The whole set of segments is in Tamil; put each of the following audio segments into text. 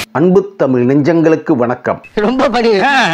அன்பு தமிழ் நெஞ்சங்களுக்கு வணக்கம் ரொம்ப படி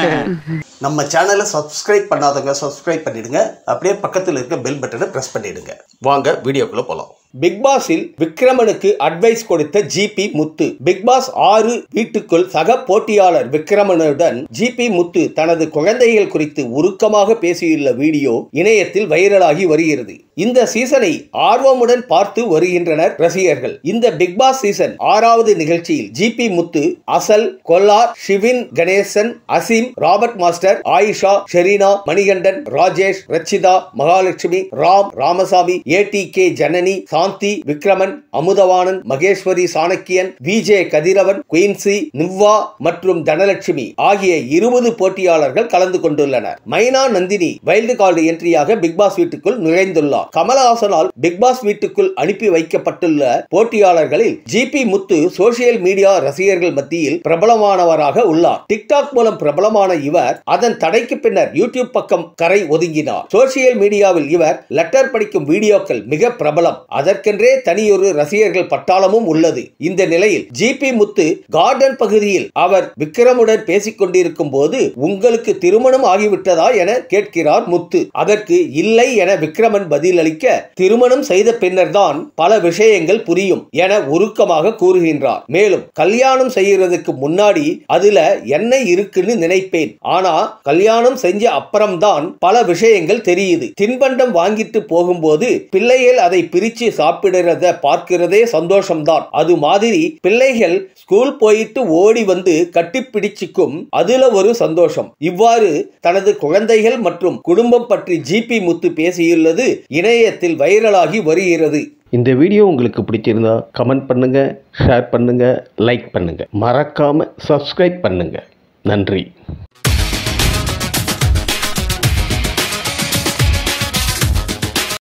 நம்ம சேனலை சப்ஸ்கிரைப் பண்ணாதவங்க சப்ஸ்கிரைப் பண்ணிடுங்க அப்படியே பக்கத்தில் இருக்க பெல் பட்டனை பிரஸ் பண்ணிடுங்க வாங்க வீடியோக்குள்ள போலாம் பிக் பாஸில் விக்ரமனுக்கு அட்வைஸ் கொடுத்த ஜிபி முத்து பிக் பாஸ் ஆறு வீட்டுக்குள் சக போட்டியாளர் விக்ரமனுடன் ஜிபி முத்து தனது குழந்தைகள் குறித்து உருக்கமாக பேசியுள்ள வீடியோ இணையத்தில் வைரலாகி வருகிறது இந்த சீசனை ஆர்வமுடன் பார்த்து வருகின்றனர் ரசிகர்கள் இந்த பிக் பாஸ் சீசன் ஆறாவது நிகழ்ச்சியில் GP Muthu Asal Kolaar Shivin Ganesan Azeem Robert master Ayesha Shereena Manikandan Rajesh Rachitha Mahalakshmi Ram Ramasamy AD K Janani Shanthi Vikraman Amudhavanan Maheswari Chanakyan VJ Kathiravan Quincy Nivaa மற்றும் தனலட்சுமி ஆகிய இருபது போட்டியாளர்கள் கலந்து கொண்டுள்ளனர் மைனா நந்தினி வைல்டு கார்டு என்ட்ரியாக பிக் பாஸ் வீட்டுக்குள் நுழைந்துள்ளார் கமலஹாசனால் பிக் பாஸ் வீட்டுக்குள் அனுப்பி வைக்கப்பட்டுள்ள போட்டியாளர்களில் ஜிபி முத்து சோசியல் மீடியா ரசிகர்கள் மத்தியில் பிரபலமானவராக உள்ளார் டிக்டாக் மூலம் பிரபலமான இவர் அதன் தடைக்கு பின்னர் யூடியூப் பக்கம் கரை ஒதுங்கினார் சோசியல் மீடியாவில் இவர் லெட்டர் படிக்கும் வீடியோக்கள் மிக பிரபலம் அதற்கென்றே தனியொரு ரசிகர்கள் பட்டாளமும் உள்ளது இந்த நிலையில் ஜிபி முத்து கார்டன் பகுதியில் அவர் விக்ரமுடன் பேசிக் கொண்டிருக்கும் போது உங்களுக்கு திருமணம் ஆகிவிட்டதா என கேட்கிறார் முத்து அதற்கு இல்லை என விக்ரமன் பதிலளிக்க திருமணம் செய்த பின்னர்தான் பல விஷயங்கள் புரியும் என உருக்கமாக கூறுகின்றார் மேலும் கல்யாணம் செய்யறதுக்கு முன்னாடி அதுல என்ன இருக்குன்னு நினைப்பேன் ஆனா கல்யாணம் செஞ்ச அப்புறம்தான் பல விஷயங்கள் தெரியுது தின்பண்டம் வாங்கிட்டு போகும்போது பிள்ளைகள் அதை பிரிச்சு சாப்பிடுறத பார்க்கிறதே சந்தோஷம்தான் அது மாதிரி பிள்ளைகள் ஸ்கூல் போயிட்டு ஓடி வந்து கட்டிப்பிடிச்சுக்கும் அதுல ஒரு சந்தோஷம் இவ்வாறு தனது குழந்தைகள் மற்றும் குடும்பம் பற்றி ஜிபி முத்து பேசியுள்ளது இணையத்தில் வைரலாகி வருகிறது இந்த வீடியோ உங்களுக்கு பிடிச்சிருந்தா கமெண்ட் பண்ணுங்க ஷேர் பண்ணுங்க லைக் பண்ணுங்க மறக்காம சப்ஸ்கிரைப் பண்ணுங்க நன்றி